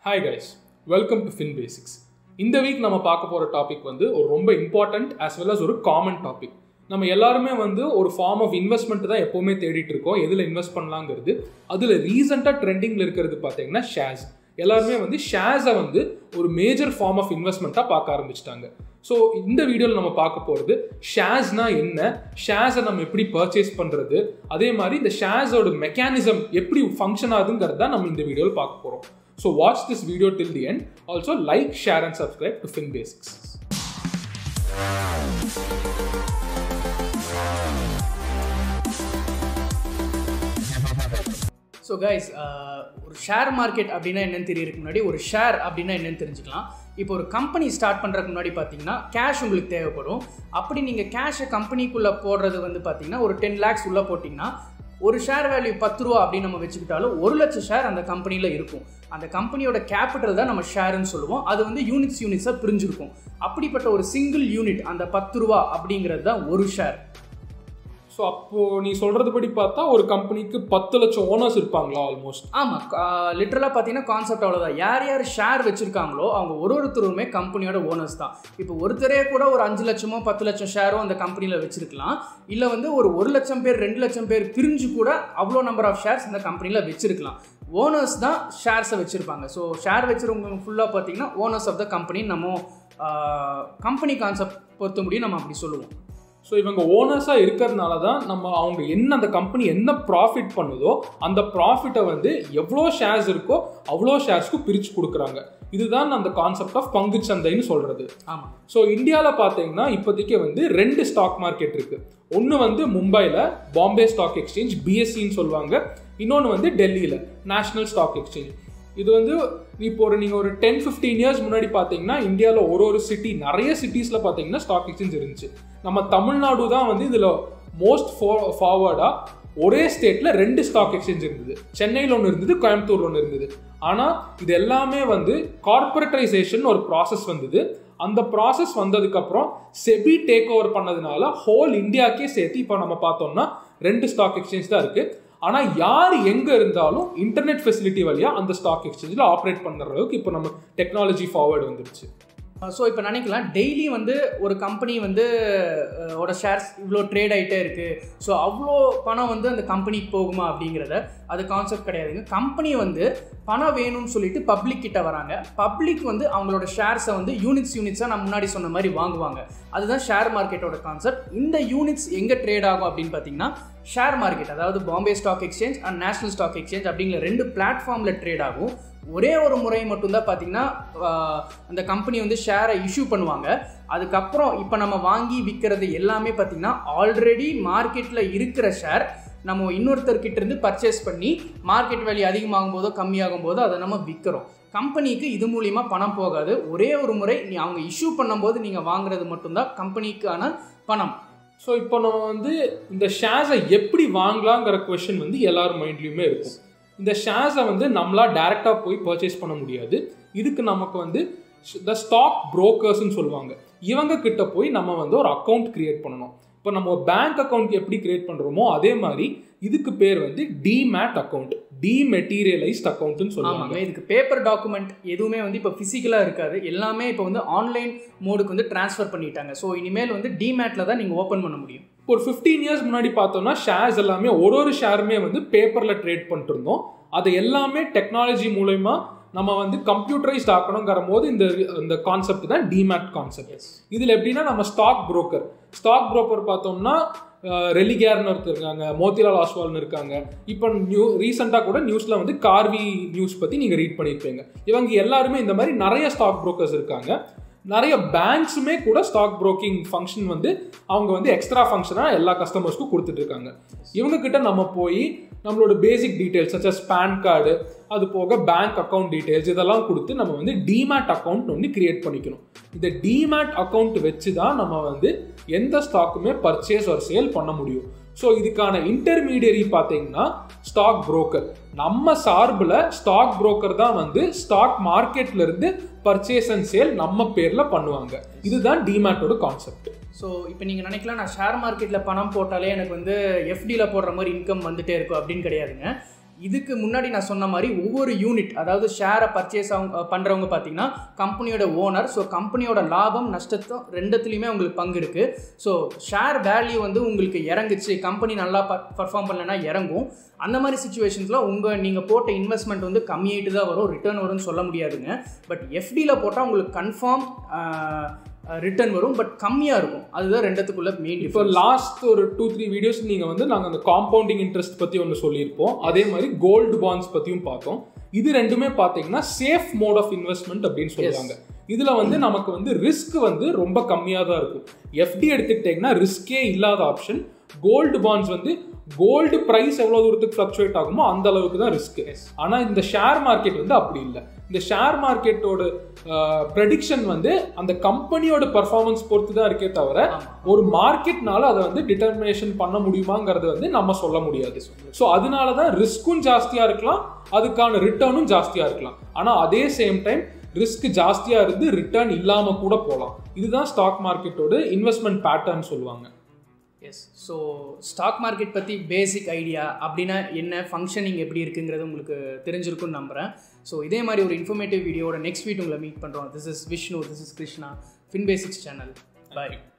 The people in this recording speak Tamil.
hi guys welcome to Fin Basics இந்த வீக் நம்ம பார்க்க போகிற டாபிக் வந்து ஒரு ரொம்ப இம்பார்ட்டண்ட் as well as ஒரு காமன் டாபிக் நம்ம எல்லாருமே வந்து ஒரு ஃபார்ம் ஆஃப் இன்வெஸ்ட்மெண்ட் தான் எப்போவுமே தேடிட்டு இருக்கோம் எதில் இன்வெஸ்ட் பண்ணலாங்கிறது அதில் ரீசெண்டாக ட்ரெண்டிங்கில் இருக்கிறது பார்த்தீங்கன்னா ஷேர்ஸ் எல்லாருமே வந்து ஷேர்ஸை வந்து ஒரு மேஜர் ஃபார்ம் ஆஃப் இன்வெஸ்ட்மெண்ட்டாக பார்க்க ஆரம்பிச்சிட்டாங்க ஸோ இந்த வீடியோவில் நம்ம பார்க்க போகிறது ஷேர்ஸ்னா என்ன ஷேர்ஸை நம்ம எப்படி பர்ச்சேஸ் பண்ணுறது அதே மாதிரி இந்த ஷேர்ஸோட மெக்கானிசம் எப்படி ஃபங்க்ஷன் ஆகுதுங்கிறது தான் நம்ம இந்த வீடியோவில் பார்க்க போகிறோம் so watch this video till the end also like share and subscribe to Fin Basics so guys ஒரு ஷேர் மார்க்கெட் அப்படின்னா என்னன்னு தெரியறதுக்கு முன்னாடி ஒரு ஷேர் அப்படின்னா என்னன்னு தெரிஞ்சுக்கலாம் இப்போ ஒரு கம்பெனி ஸ்டார்ட் பண்ணுறதுக்கு முன்னாடி பார்த்தீங்கன்னா கேஷ் உங்களுக்கு தேவைப்படும் அப்படி நீங்கள் கேஷை கம்பெனிக்குள்ளே போடுறது வந்து பார்த்தீங்கன்னா ஒரு டென் லேக்ஸ் உள்ளே போட்டிங்கன்னா ஒரு ஷேர் வேல்யூ பத்து ரூபா அப்படின்னு நம்ம வச்சுக்கிட்டாலும் ஒரு லட்சம் ஷேர் அந்த கம்பெனியில் இருக்கும் அந்த கம்பெனியோட கேபிட்டல் தான் நம்ம ஷேர்னு சொல்லுவோம் அது வந்து யூனிட்ஸ் யூனிட்ஸாக பிரிஞ்சிருக்கும் அப்படிப்பட்ட ஒரு சிங்கிள் யூனிட் அந்த பத்து ரூபா அப்படிங்கிறது தான் ஒரு ஷேர் ஸோ அப்போது நீ சொல்கிறது படி பார்த்தா ஒரு கம்பெனிக்கு பத்து லட்சம் ஓனர்ஸ் இருப்பாங்களா ஆல்மோஸ்ட் ஆமாம் லிட்டரலாக பார்த்தீங்கன்னா கான்செப்ட் அவ்வளோதான் யார் யார் ஷேர் வச்சுருக்காங்களோ அவங்க ஒரு ஒருத்தருமே கம்பெனியோட ஓனர்ஸ் தான் இப்போ ஒருத்தரே கூட ஒரு அஞ்சு லட்சமோ பத்து லட்சம் ஷேரோ அந்த கம்பெனியில் வச்சுருக்கலாம் இல்லை வந்து ஒரு ஒரு லட்சம் பேர் ரெண்டு லட்சம் பேர் பிரிஞ்சு கூட அவ்வளோ நம்பர் ஆஃப் ஷேர்ஸ் இந்த கம்பெனியில் வச்சுருக்கலாம் ஓனர்ஸ் தான் ஷேர்ஸை வச்சுருப்பாங்க ஸோ ஷேர் வச்சுருவங்க ஃபுல்லாக பார்த்தீங்கன்னா ஓனர்ஸ் ஆஃப் த கம்பெனி நம்ம கம்பெனி கான்செப்ட் பொறுத்த முடியும் நம்ம அப்படி சொல்லுவோம் ஸோ இவங்க ஓனர்ஸாக இருக்கிறதுனால தான் நம்ம அவங்க என்ன அந்த கம்பெனி என்ன ப்ராஃபிட் பண்ணுதோ அந்த ப்ராஃபிட்டை வந்து எவ்வளோ ஷேர்ஸ் இருக்கோ அவ்வளோ ஷேர்ஸ்க்கு பிரித்து கொடுக்குறாங்க இதுதான் அந்த கான்செப்ட் ஆஃப் பங்கு சந்தைன்னு சொல்கிறது ஆமாம் ஸோ இந்தியாவில் பார்த்தீங்கன்னா இப்போதைக்கு வந்து ரெண்டு ஸ்டாக் மார்க்கெட் இருக்குது ஒன்று வந்து மும்பையில் பாம்பே ஸ்டாக் எக்ஸ்சேஞ்ச் பிஎஸ்சின்னு சொல்லுவாங்க இன்னொன்று வந்து டெல்லியில் நேஷ்னல் ஸ்டாக் எக்ஸ்சேஞ்ச் இது வந்து இப்போ ஒரு நீங்கள் ஒரு டென் ஃபிஃப்டீன் இயர்ஸ் முன்னாடி பார்த்தீங்கன்னா இந்தியாவில் ஒரு ஒரு சிட்டி நிறைய சிட்டிஸில் பார்த்தீங்கன்னா ஸ்டாக் எக்ஸ்சேஞ்ச் இருந்துச்சு நம்ம தமிழ்நாடு தான் வந்து இதில் மோஸ்ட் ஃபோ ஃபார்வர்டாக ஒரே ஸ்டேட்டில் ரெண்டு ஸ்டாக் எக்ஸ்சேஞ்ச் இருந்தது சென்னையில் ஒன்று இருந்தது கோயம்புத்தூர் ஒன்று இருந்தது ஆனால் இது எல்லாமே வந்து கார்பரேட்டைசேஷன் ஒரு ப்ராசஸ் வந்தது அந்த ப்ராசஸ் வந்ததுக்கப்புறம் செபி டேக் ஓவர் பண்ணதுனால ஹோல் இந்தியாக்கே சேர்த்து இப்போ நம்ம பார்த்தோம்னா ரெண்டு ஸ்டாக் எக்ஸ்சேஞ்ச் தான் இருக்குது ஆனால் யார் எங்கே இருந்தாலும் இன்டர்நெட் ஃபெசிலிட்டி வழியாக அந்த ஸ்டாக் எக்ஸ்சேஞ்சில் ஆப்ரேட் பண்ணுற அளவுக்கு இப்போ நம்ம டெக்னாலஜி ஃபார்வர்டு வந்துருச்சு ஸோ இப்போ நினைக்கலாம் டெய்லி வந்து ஒரு கம்பெனி வந்து அஹ், ஓட ஷேர்ஸ் இவ்வளோ ட்ரேட் ஆகிட்டே இருக்குது ஸோ அவ்வளோ பணம் வந்து அந்த கம்பெனிக்கு போகுமா அப்படிங்கிறத அது கான்செப்ட் கிடையாதுங்க கம்பெனி வந்து பணம் வேணும்னு சொல்லிட்டு பப்ளிக் கிட்ட வராங்க பப்ளிக் வந்து அவங்களோட ஷேர்ஸை வந்து யூனிட்ஸ் யூனிட்ஸாக நான் முன்னாடி சொன்ன மாதிரி வாங்குவாங்க அதுதான் ஷேர் மார்க்கெட்டோட கான்செப்ட் இந்த யூனிட்ஸ் எங்கே ட்ரேட் ஆகும் அப்படின்னு பார்த்தீங்கன்னா ஷேர் மார்க்கெட் அதாவது Bombay stock exchange and national stock exchange அப்படிங்கிற ரெண்டு பிளாட்ஃபார்மில் ட்ரேட் ஆகும் ஒரே ஒரு முறை மட்டும்தான் பார்த்தீங்கன்னா ஆஹ், அந்த கம்பெனி வந்து ஷேரை இஷ்யூ பண்ணுவாங்க அதுக்கப்புறம் இப்போ நம்ம வாங்கி விற்கிறது எல்லாமே பார்த்தீங்கன்னா ஆல்ரெடி மார்க்கெட்டில் இருக்கிற ஷேர் நம்ம இன்னொருத்தர்கிட்ட இருந்து பர்ச்சேஸ் பண்ணி மார்க்கெட் வேல்யூ அதிகமாகும் போதோ கம்மியாகும் போதோ அதை நம்ம விற்கிறோம் கம்பெனிக்கு இது மூலிமா பணம் போகாது ஒரே ஒரு முறை நீ அவங்க இஷ்யூ பண்ணும்போது நீங்கள் வாங்குறது மட்டும்தான் கம்பெனிக்கான பணம் ஸோ இப்போ நம்ம வந்து இந்த ஷேர்ஸை எப்படி வாங்கலாங்கிற கொஷின் வந்து எல்லார் மைண்ட்லேயுமே இருக்கும் இந்த ஷேர்ஸை வந்து நம்மளா டேரெக்டாக போய் பர்ச்சேஸ் பண்ண முடியாது இதுக்கு நமக்கு வந்து த ஸ்டாக் புரோக்கர்ஸ்னு சொல்லுவாங்க இவங்க கிட்ட போய் நம்ம வந்து ஒரு அக்கௌண்ட் கிரியேட் பண்ணணும் இப்போ நம்ம ஒரு பேங்க் அக்கௌண்ட் எப்படி கிரியேட் பண்ணுறோமோ அதே மாதிரி இதுக்கு பேர் வந்து டிமேட் அக்கௌண்ட் டிமெட்டீரியலைஸ்ட் அக்கௌண்ட்னு சொல்லுவாங்க ஆமாங்க இதுக்கு பேப்பர் டாக்குமெண்ட் எதுவுமே வந்து இப்போ ஃபிசிக்கலாக இருக்காது எல்லாமே இப்போ வந்து ஆன்லைன் மோடுக்கு வந்து ட்ரான்ஸ்ஃபர் பண்ணிட்டாங்க ஸோ இனிமேல் வந்து டிமேட்டில் தான் நீங்கள் ஓப்பன் பண்ண முடியும் ஒரு ஃபிஃப்டீன் இயர்ஸ் முன்னாடி பார்த்தோம்னா ஷேர்ஸ் எல்லாமே ஒரு ஒரு ஷேருமே வந்து பேப்பரில் ட்ரேட் பண்ணிட்டு இருந்தோம் அது எல்லாமே டெக்னாலஜி மூலயமா நம்ம வந்து கம்ப்யூட்டரைஸ்ட் ஆக்கணுங்கிற போது இந்த இந்த கான்செப்ட் தான் டிமேட் கான்செப்ட் இதில் எப்படின்னா நம்ம ஸ்டாக் புரோக்கர் ஸ்டாக் புரோக்கர் பார்த்தோம்னா ரெலிகேர்னு ஒருத்தர் இருக்காங்க மோத்திலால் ஆஸ்வால்னு இருக்காங்க இப்போ நியூ ரீசெண்டாக கூட நியூஸில் வந்து கார்வி நியூஸ் பற்றி நீங்கள் ரீட் பண்ணியிருப்பீங்க இவங்க எல்லாருமே இந்த மாதிரி நிறைய ஸ்டாக் புரோக்கர்ஸ் இருக்காங்க நிறைய பேங்க்ஸுமே கூட ஸ்டாக் புரோக்கிங் ஃபங்க்ஷன் வந்து அவங்க வந்து எக்ஸ்ட்ரா ஃபங்க்ஷனாக எல்லா கஸ்டமர்ஸ்க்கும் கொடுத்துட்டு இருக்காங்க இவங்க கிட்ட நம்ம போய் நம்மளோட basic details such as PAN card அது போக பேங்க் அக்கௌண்ட் டீட்டெயில்ஸ் இதெல்லாம் கொடுத்து நம்ம வந்து டிமேட் அக்கௌண்ட் ஒன்று கிரியேட் பண்ணிக்கணும் இந்த டிமேட் அக்கௌண்ட் வச்சு தான் நம்ம வந்து எந்த ஸ்டாக்குமே பர்ச்சேஸ் ஒரு சேல் பண்ண முடியும் ஸோ இதுக்கான இன்டர்மீடியரி பார்த்தீங்கன்னா ஸ்டாக் புரோக்கர் நம்ம சார்பில் ஸ்டாக் புரோக்கர் தான் வந்து ஸ்டாக் மார்க்கெட்ல இருந்து பர்ச்சேஸ் அண்ட் சேல் நம்ம பேரில் பண்ணுவாங்க இதுதான் டிமேட்டோட கான்செப்ட் ஸோ இப்போ நீங்கள் நினைக்கலாம் நான் ஷேர் மார்க்கெட்டில் பணம் போட்டாலே எனக்கு வந்து எஃப்டியில் போடுற மாதிரி இன்கம் வந்துட்டே இருக்கும் அப்படின்னு கிடையாதுங்க இதுக்கு முன்னாடி நான் சொன்ன மாதிரி ஒவ்வொரு யூனிட் அதாவது ஷேரை பர்ச்சேஸ் அவங்க பண்ணுறவங்க பார்த்தீங்கன்னா கம்பெனியோட ஓனர் ஸோ கம்பெனியோட லாபம் நஷ்டத்தும் ரெண்டுத்துலேயுமே உங்களுக்கு பங்கு இருக்குது ஸோ ஷேர் வேல்யூ வந்து உங்களுக்கு இறங்குச்சு கம்பெனி நல்லா பர்ஃபார்ம் பண்ணலைன்னா இறங்கும் அந்த மாதிரி சுச்சுவேஷன்ஸில் உங்கள் நீங்கள் போட்ட இன்வெஸ்ட்மெண்ட் வந்து கம்மியாயிட்டு தான் வரும் ரிட்டர்ன் வரும்னு சொல்ல முடியாதுங்க பட் எஃப்டியில் போட்டால் உங்களுக்கு கன்ஃபார்ம் ரிட்டர்ன் வரும் பட் கம்மியாக இருக்கும் அதுதான் ரெண்டுத்துக்குள்ள மெயின் இப்போ லாஸ்ட் ஒரு டூ த்ரீ வீடியோஸ் நீங்கள் வந்து நாங்கள் அந்த காம்பவுண்டிங் இன்ட்ரெஸ்ட் பற்றி ஒன்று சொல்லியிருப்போம் அதே மாதிரி கோல்டு பாண்ட்ஸ் பற்றியும் பார்த்தோம் இது ரெண்டுமே பார்த்தீங்கன்னா சேஃப் மோட் ஆஃப் இன்வெஸ்ட்மெண்ட் அப்படின்னு சொல்லுவாங்க இதில் வந்து நமக்கு வந்து ரிஸ்க் வந்து ரொம்ப கம்மியாக தான் இருக்கும் எஃப்டி எடுத்துக்கிட்டிங்கன்னா ரிஸ்கே இல்லாத ஆப்ஷன் கோல்டு பாண்ட்ஸ் வந்து கோல்டு ப்ரைஸ் எவ்வளோ தூரத்துக்கு ஃப்ளக்சுவேட் ஆகுமோ அந்த அளவுக்கு தான் ரிஸ்க் ஆனால் இந்த ஷேர் மார்க்கெட் வந்து அப்படி இல்லை இந்த ஷேர் மார்க்கெட்டோட ப்ரெடிக்ஷன் வந்து அந்த கம்பெனியோட பர்ஃபார்மன்ஸ் பொறுத்து தான் இருக்கே தவிர ஒரு மார்க்கெட்னால அதை வந்து டிட்டர்மினேஷன் பண்ண முடியுமாங்கிறத வந்து நம்ம சொல்ல முடியாது ஸோ அதனால தான் ரிஸ்க்கும் ஜாஸ்தியாக இருக்கலாம் அதுக்கான ரிட்டர்னும் ஜாஸ்தியாக இருக்கலாம் ஆனால் அதே சேம் டைம் ரிஸ்க் ஜாஸ்தியாக இருந்து ரிட்டர்ன் இல்லாமல் கூட போகலாம் இதுதான் ஸ்டாக் மார்க்கெட்டோட இன்வெஸ்ட்மெண்ட் பேட்டர்ன் சொல்லுவாங்க எஸ் ஸோ ஸ்டாக் மார்க்கெட் பற்றி பேசிக் ஐடியா அப்படின்னா என்ன ஃபங்க்ஷனிங் எப்படி இருக்குங்கிறது உங்களுக்கு தெரிஞ்சிருக்கும்னு நம்புகிறேன் ஸோ இதே மாதிரி ஒரு இன்ஃபர்மேட்டிவ் வீடியோட நெக்ஸ்ட் வீட் உங்களை மீட் பண்ணுறோம் this is Vishnu this is Krishna fin basics channel bye